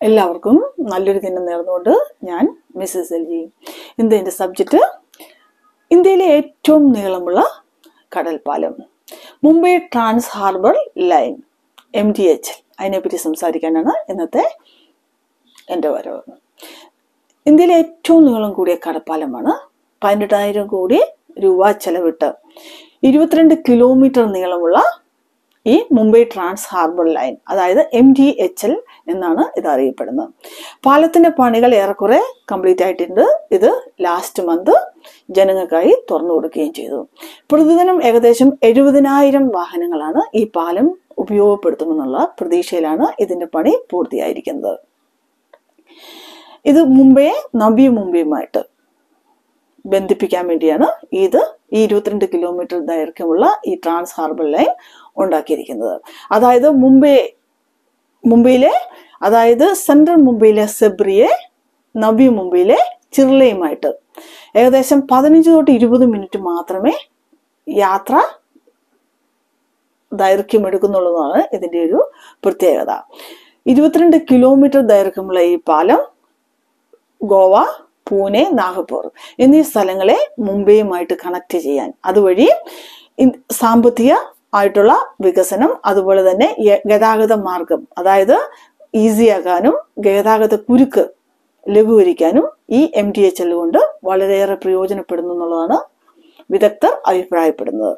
എല്ലാവർക്കും നല്ലൊരു ദിനം നേർന്നുകൊണ്ട് ഞാൻ മിസ്സസ് എൽ ജി ഇന്ന് എൻ്റെ സബ്ജക്റ്റ് ഇന്ത്യയിലെ ഏറ്റവും നീളമുള്ള കടൽപ്പാലം Mumbai trans harbour line M D H അതിനെപ്പറ്റി സംസാരിക്കാനാണ് ഇന്നത്തെ എൻ്റെ വരവ് ഇന്ത്യയിലെ ഏറ്റവും നീളം കൂടിയ കടൽപ്പാലമാണ് പതിനെട്ടായിരം കോടി രൂപ ചെലവിട്ട് ഇരുപത്തിരണ്ട് കിലോമീറ്റർ നീളമുള്ള ഈ മുംബൈ ട്രാൻസ് ഹാർബർ ലൈൻ അതായത് എം ഡി എച്ച് എൽ എന്നാണ് ഇത് അറിയപ്പെടുന്നത് പാലത്തിന്റെ പണികൾ ഏറെക്കുറെ കംപ്ലീറ്റ് ആയിട്ടുണ്ട് ഇത് ലാസ്റ്റ് മന്ത് ജനങ്ങൾക്കായി തുറന്നു കൊടുക്കുകയും ചെയ്തു പ്രതിദിനം ഏകദേശം എഴുപതിനായിരം വാഹനങ്ങളാണ് ഈ പാലം ഉപയോഗപ്പെടുത്തുമെന്നുള്ള പ്രതീക്ഷയിലാണ് ഇതിന്റെ പണി പൂർത്തിയായിരിക്കുന്നത് ഇത് മുംബൈയെ നവി മുംബൈയുമായിട്ട് ബന്ധിപ്പിക്കാൻ വേണ്ടിയാണ് ഇത് ഈ ഇരുപത്തിരണ്ട് കിലോമീറ്റർ ദൈർഘ്യമുള്ള ഈ ട്രാൻസ് ഹാർബർ ലൈൻ ഉണ്ടാക്കിയിരിക്കുന്നത് അതായത് മുംബൈ മുംബൈയിലെ അതായത് സെൻട്രൽ മുംബൈയിലെ സെബ്രിയെ നവി മുംബൈയിലെ ചിർലയുമായിട്ട് ഏകദേശം പതിനഞ്ച് തൊട്ട് ഇരുപത് മിനിറ്റ് മാത്രമേ യാത്ര ദൈർഘ്യം എടുക്കുന്നുള്ളതാണ് ഇതിൻ്റെ ഒരു പ്രത്യേകത ഇരുപത്തിരണ്ട് കിലോമീറ്റർ ദൈർഘ്യമുള്ള ഈ പാലം ഗോവ പൂനെ നാഗപ്പൂർ എന്നീ സ്ഥലങ്ങളെ മുംബൈയുമായിട്ട് കണക്ട് ചെയ്യാൻ അതുവഴി ഇൻ- സാമ്പത്തിക ആയിട്ടുള്ള വികസനം അതുപോലെ തന്നെ യ- ഗതാഗത മാർഗം അതായത് ഈസിയാക്കാനും ഗതാഗത കുരുക്ക് ലഘൂകരിക്കാനും ഈ എം ടി എച്ച് എൽ കൊണ്ട് വളരെയേറെ പ്രയോജനപ്പെടുന്നു എന്നുള്ളതാണ് വിദഗ്ധർ അഭിപ്രായപ്പെടുന്നത്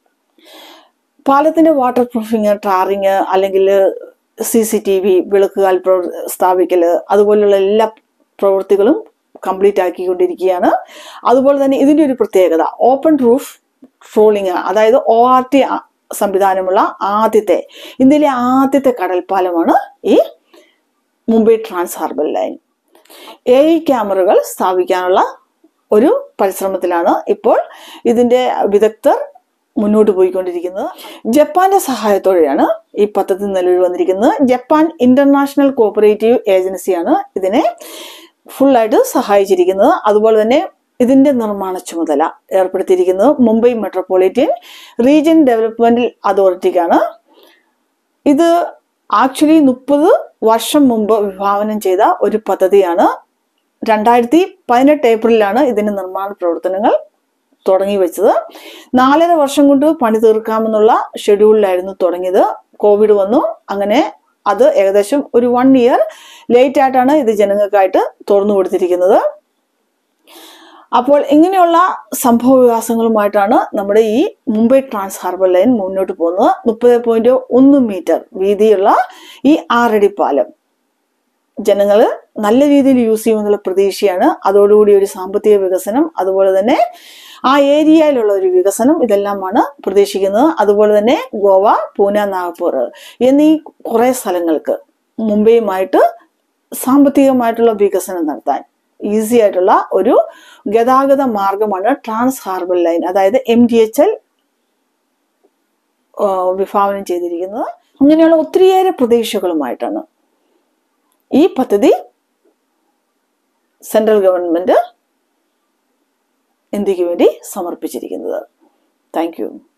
പാലത്തിന്റെ വാട്ടർ പ്രൂഫിങ് ടാറിങ് അല്ലെങ്കിൽ സി സി ടി വി വിളക്കുകാൽ പ്രവർ- സ്ഥാപിക്കല് അതുപോലുള്ള എല്ലാ പ്രവൃത്തികളും കംപ്ലീറ്റ് ആക്കിക്കൊണ്ടിരിക്കുകയാണ് അതുപോലെ തന്നെ ഇതിൻ്റെ ഒരു പ്രത്യേകത ഓപ്പൺ റൂഫ് ട്രോളിങ് അതായത് ഒ ആർ ടി സംവിധാനമുള്ള ആദ്യത്തെ ഇന്ത്യയിലെ ആദ്യത്തെ കടൽപ്പാലമാണ് ഈ Mumbai trans harbour line A I ക്യാമറകൾ സ്ഥാപിക്കാനുള്ള ഒരു പരിശ്രമത്തിലാണ് ഇപ്പോൾ ഇതിന്റെ വിദഗ്ധർ മുന്നോട്ട് പോയിക്കൊണ്ടിരിക്കുന്നത് ജപ്പാന്റെ സഹായത്തോടെയാണ് ഈ പദ്ധതി നിലവിൽ വന്നിരിക്കുന്നത് ജപ്പാൻ ഇന്റർനാഷണൽ കോപ്പറേറ്റീവ് ഏജൻസിയാണ് ഇതിനെ ഫുള്ളായിട്ട് സഹായിച്ചിരിക്കുന്നത് അതുപോലെ തന്നെ ഇതിന്റെ നിർമ്മാണ ചുമതല ഏർപ്പെടുത്തിയിരിക്കുന്നത് മുംബൈ മെട്രോപൊളിറ്റൻ റീജിയൻ ഡെവലപ്മെന്റ് അതോറിറ്റിക്കാണ് ഇത് ആക്ച്വലി മുപ്പത് വർഷം മുമ്പ് വിഭാവനം ചെയ്ത ഒരു പദ്ധതിയാണ് രണ്ടായിരത്തി പതിനെട്ട് ഏപ്രിലാണ് ഇതിന്റെ നിർമ്മാണ പ്രവർത്തനങ്ങൾ തുടങ്ങി വെച്ചത് നാലര വർഷം കൊണ്ട് പണി തീർക്കാമെന്നുള്ള ഷെഡ്യൂളിലായിരുന്നു തുടങ്ങിയത് കോവിഡ് വന്നു അങ്ങനെ അത് ഏകദേശം ഒരു വൺ ഇയർ ലേറ്റ് ആയിട്ടാണ് ഇത് ജനങ്ങൾക്കായിട്ട് തുറന്നു കൊടുത്തിരിക്കുന്നത് അപ്പോൾ ഇങ്ങനെയുള്ള സംഭവ വികാസങ്ങളുമായിട്ടാണ് നമ്മുടെ ഈ മുംബൈ ട്രാൻസ് ഹാർബർ ലൈൻ മുന്നോട്ട് പോകുന്നത് മുപ്പത് പോയിന്റ് ഒന്ന് മീറ്റർ വീതിയുള്ള ഈ ആറടി പാലം ജനങ്ങൾ നല്ല രീതിയിൽ യൂസ് ചെയ്യുമെന്നുള്ള പ്രതീക്ഷയാണ് അതോടുകൂടി ഒരു സാമ്പത്തിക വികസനം അതുപോലെ തന്നെ ആ ഏരിയയിലുള്ള ഒരു വികസനം ഇതെല്ലാമാണ് പ്രതീക്ഷിക്കുന്നത് അതുപോലെ തന്നെ ഗോവ പൂന നാഗ്പൂർ എന്നീ കുറേ സ്ഥലങ്ങൾക്ക് മുംബൈയുമായിട്ട് സാമ്പത്തികമായിട്ടുള്ള വികസനം നടത്താൻ ഈസി ആയിട്ടുള്ള ഒരു ഗതാഗത മാർഗമാണ് ട്രാൻസ് ഹാർബർ ലൈൻ അതായത് എം ഡി എച്ച് എൽ വിഭാവനം ചെയ്തിരിക്കുന്നത് അങ്ങനെയുള്ള ഒത്തിരിയേറെ പ്രതീക്ഷകളുമായിട്ടാണ് ഈ പദ്ധതി സെൻട്രൽ ഗവൺമെന്റ് ഇന്ത്യക്ക് വേണ്ടി സമർപ്പിച്ചിരിക്കുന്നത് താങ്ക് യു